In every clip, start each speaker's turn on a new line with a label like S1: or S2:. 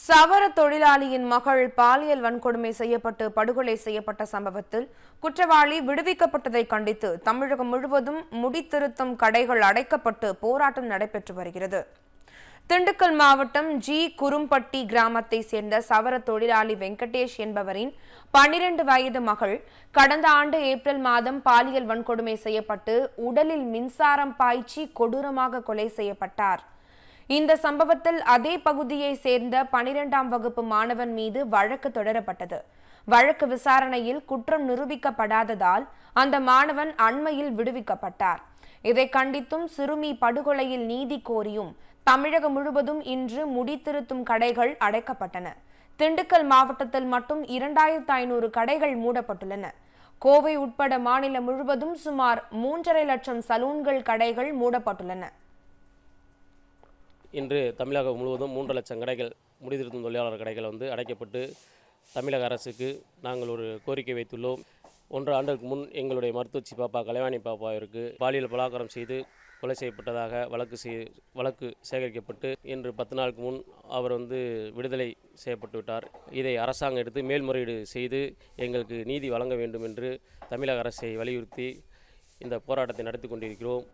S1: சவர தொழிலாளியின் மகள் பாலியல் வன்கொடுமை செய்யப்பட்டு படுகொலை செய்யப்பட்ட சம்பவத்தில் குற்றவாளி விடுவிக்கப்பட்டதை கண்டித்து தமிழகம் முழுவதும் முடித்திருத்தும் கடைகள் அடைக்கப்பட்டு போராட்டம் நடைபெற்று வருகிறது திண்டுக்கல் மாவட்டம் ஜி குரும்பட்டி கிராமத்தை சேர்ந்த சவர தொழிலாளி வெங்கடேஷ் என்பவரின் பன்னிரண்டு வயது மகள் கடந்த ஆண்டு ஏப்ரல் மாதம் பாலியல் வன்கொடுமை செய்யப்பட்டு உடலில் மின்சாரம் பாய்ச்சி கொடூரமாக கொலை செய்யப்பட்டார் இந்த சம்பவத்தில் அதே பகுதியை சேர்ந்த பனிரெண்டாம் வகுப்பு மாணவன் மீது வழக்கு தொடரப்பட்டது வழக்கு விசாரணையில் குற்றம் நிரூபிக்கப்படாததால் அந்த மாணவன் அண்மையில் விடுவிக்கப்பட்டார் இதை கண்டித்தும் சிறுமி படுகொலையில் நீதி கோரியும் தமிழகம் முழுவதும் இன்று முடித்திருத்தும் கடைகள் அடைக்கப்பட்டன திண்டுக்கல் மாவட்டத்தில் மட்டும் இரண்டாயிரத்து ஐநூறு கடைகள் மூடப்பட்டுள்ளன கோவை உட்பட மாநிலம் முழுவதும் சுமார் மூன்றரை லட்சம் சலூன்கள் கடைகள் மூடப்பட்டுள்ளன
S2: இன்று தமிழகம் முழுவதும் மூன்று லட்சம் கடைகள் முடிதிருத்தும் தொழிலாளர் கடைகள் வந்து அடைக்கப்பட்டு தமிழக அரசுக்கு நாங்கள் ஒரு கோரிக்கை வைத்துள்ளோம் ஒன்று ஆண்டுக்கு முன் எங்களுடைய மருத்துவச்சி பாப்பா கலைவாணி பாப்பாவிற்கு பாலியல் பலாத்காரம் செய்து கொலை செய்யப்பட்டதாக வழக்கு செய் வழக்கு சேகரிக்கப்பட்டு இன்று பத்து நாளுக்கு முன் அவர் வந்து விடுதலை செய்யப்பட்டு விட்டார் இதை அரசாங்கம் எடுத்து மேல்முறையீடு செய்து எங்களுக்கு நீதி வழங்க வேண்டும் என்று தமிழக அரசை வலியுறுத்தி இந்த போராட்டத்தை நடத்தி கொண்டிருக்கிறோம்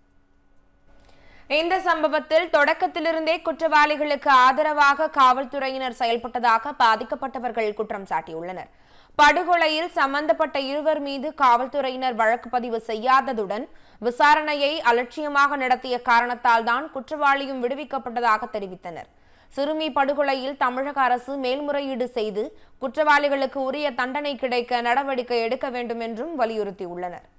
S1: இந்த சம்பவத்தில் தொடக்கத்திலிருந்தே குற்றவாளிகளுக்கு ஆதரவாக காவல்துறையினர் செயல்பட்டதாக பாதிக்கப்பட்டவர்கள் குற்றம் சாட்டியுள்ளனர் படுகொலையில் சம்பந்தப்பட்ட இருவர் மீது காவல்துறையினர் வழக்கு பதிவு செய்யாததுடன் விசாரணையை அலட்சியமாக நடத்திய காரணத்தால் தான் குற்றவாளியும் விடுவிக்கப்பட்டதாக தெரிவித்தனர் சிறுமி படுகொலையில் தமிழக அரசு மேல்முறையீடு செய்து குற்றவாளிகளுக்கு உரிய தண்டனை கிடைக்க நடவடிக்கை எடுக்க வேண்டும் என்றும் வலியுறுத்தியுள்ளனர்